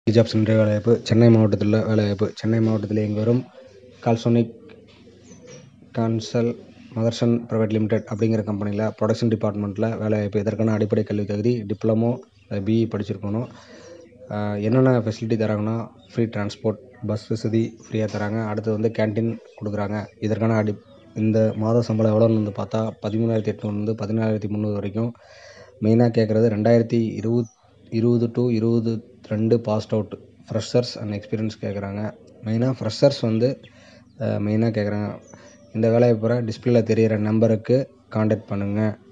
jobs இன்றைய வேலைவாய்ப்பு சென்னை மாவட்டத்தில் உள்ள வேலைவாய்ப்பு சென்னை மாவட்டத்தில் இயங்கி வரும் Calsonic Kansei Motherson private limited அப்படிங்கிற கம்பெனியில் ப்ரொடக்ஷன் டிபார்ட்மெண்ட்டில் வேலைவாய்ப்பு இதற்கான அடிப்படை கல்வி தகுதி டிப்ளமோ பிஇ படிச்சிருக்கணும் என்னென்ன ஃபெசிலிட்டி தராங்கன்னா ஃப்ரீ டிரான்ஸ்போர்ட் பஸ் வசதி ஃப்ரீயாக தராங்க அடுத்தது வந்து கேன்டீன் கொடுக்குறாங்க இதற்கான அடி இந்த மாத சம்பளம் எவ்வளோன்னு வந்து பார்த்தா பதிமூணாயிரத்தி எட்நூறுலேருந்து பதினாலாயிரத்தி முந்நூறு வரைக்கும் மெயினாக கேட்குறது ரெண்டாயிரத்தி இருபத் இருபது டு இருபது ரெண்டு passed out freshers and experience கேட்குறாங்க மெயினாக ஃப்ரெஷர்ஸ் வந்து மெயினாக கேட்குறாங்க இந்த வேலைவாய்ப்பை டிஸ்பிளேல தெரிகிற நம்பருக்கு காண்டாக்ட் பண்ணுங்கள்